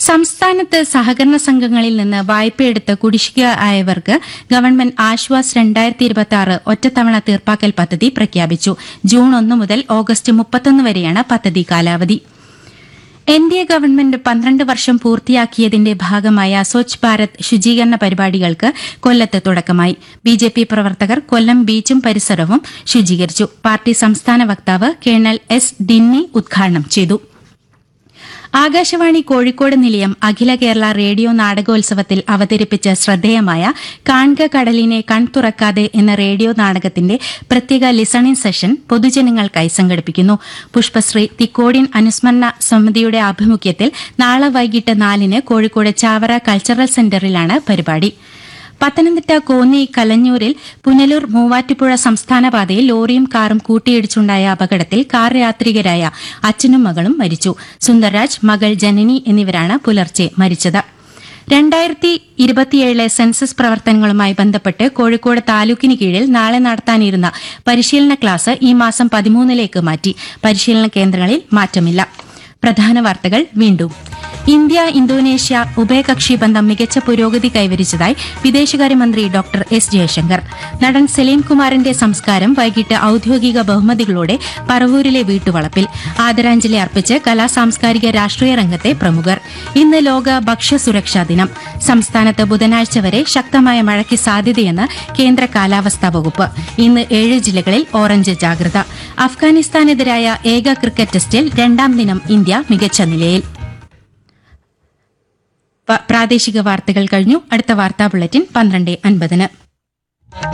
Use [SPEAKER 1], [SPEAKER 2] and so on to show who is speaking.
[SPEAKER 1] സംസ്ഥാനത്ത് സഹകരണ സംഘങ്ങളിൽ നിന്ന് വായ്പയെടുത്ത് കുടിശ്ശിക ആയവർക്ക് ഗവൺമെന്റ് ആശ്വാസ് രണ്ടായിരത്തി ഇരുപത്തി ആറ് ഒറ്റത്തവണ തീർപ്പാക്കൽ പദ്ധതി പ്രഖ്യാപിച്ചു ജൂൺ ഒന്ന് മുതൽ ഓഗസ്റ്റ് മുപ്പത്തൊന്ന് വരെയാണ് പദ്ധതി കാലാവധി എൻ ഡി എ ഗവൺമെന്റ് പന്ത്രണ്ട് വർഷം പൂർത്തിയാക്കിയതിന്റെ ഭാഗമായ സ്വച്ഛ് ഭാരത് ശുചീകരണ പരിപാടികൾക്ക് കൊല്ലത്ത് തുടക്കമായി ബി ജെ പി പ്രവർത്തകർ കൊല്ലം ബീച്ചും പരിസരവും ശുചീകരിച്ചു പാർട്ടി സംസ്ഥാന വക്താവ് കേണൽ എസ് ഡിന്നി ഉദ്ഘാടനം ചെയ്തു ആകാശവാണി കോഴിക്കോട് നിലയം അഖില കേരള റേഡിയോ നാടകോത്സവത്തിൽ അവതരിപ്പിച്ച ശ്രദ്ധേയമായ കാൺക കടലിനെ കൺതുറക്കാതെ എന്ന റേഡിയോ നാടകത്തിന്റെ പ്രത്യേക ലിസണിംഗ് സെഷൻ പൊതുജനങ്ങൾക്കായി സംഘടിപ്പിക്കുന്നു പുഷ്പശ്രീ തിക്കോടിയൻ അനുസ്മരണ സമിതിയുടെ ആഭിമുഖ്യത്തിൽ നാളെ വൈകിട്ട് നാലിന് കോഴിക്കോട് ചാവറ കൾച്ചറൽ സെന്ററിലാണ് പരിപാടി പത്തനംതിട്ട കോന്നി കലഞ്ഞൂരിൽ പുനലൂർ മൂവാറ്റുപുഴ സംസ്ഥാന പാതയിൽ ലോറിയും കാറും കൂട്ടിയിടിച്ചുണ്ടായ അപകടത്തിൽ കാർ യാത്രികരായ അച്ഛനും മകളും മരിച്ചു സുന്ദർരാജ് മകൾ ജനനി എന്നിവരാണ് പുലർച്ചെ മരിച്ചത് രണ്ടായിരത്തി ഇരുപത്തിയേഴിലെ സെൻസസ് പ്രവർത്തനങ്ങളുമായി ബന്ധപ്പെട്ട് കോഴിക്കോട് താലൂക്കിന് കീഴിൽ നാളെ നടത്താനിരുന്ന പരിശീലന ക്ലാസ് ഈ മാസം പതിമൂന്നിലേക്ക് മാറ്റി പരിശീലന കേന്ദ്രങ്ങളിൽ മാറ്റമില്ല പ്രധാന വാർത്തകൾ വീണ്ടും ഇന്ത്യ ഇന്തോനേഷ്യ ഉഭയകക്ഷി ബന്ധം മികച്ച പുരോഗതി കൈവരിച്ചതായി വിദേശകാര്യമന്ത്രി ഡോക്ടർ എസ് ജയശങ്കർ നടൻ സലീം കുമാറിന്റെ സംസ്കാരം വൈകിട്ട് ഔദ്യോഗിക ബഹുമതികളോടെ പറവൂരിലെ വീട്ടുവളപ്പിൽ ആദരാഞ്ജലി അർപ്പിച്ച് കലാ സാംസ്കാരിക രാഷ്ട്രീയ രംഗത്തെ പ്രമുഖർ ഇന്ന് ലോക ഭക്ഷ്യസുരക്ഷാ ദിനം സംസ്ഥാനത്ത് ബുധനാഴ്ച വരെ ശക്തമായ മഴയ്ക്ക് സാധ്യതയെന്ന് കേന്ദ്ര കാലാവസ്ഥാ വകുപ്പ് ഇന്ന് ഏഴ് ജില്ലകളിൽ ഓറഞ്ച് ജാഗ്രത അഫ്ഗാനിസ്ഥാനെതിരായ ഏക ക്രിക്കറ്റ് ടെസ്റ്റിൽ രണ്ടാം ദിനം ഇന്ത്യ മികച്ച നിലയിൽ പ- പ്രാദേശിക വാർത്തകൾ കഴിഞ്ഞു അടുത്ത വാർത്താ ബുള്ളറ്റിൻ പന്ത്രണ്ട് അൻപതിന്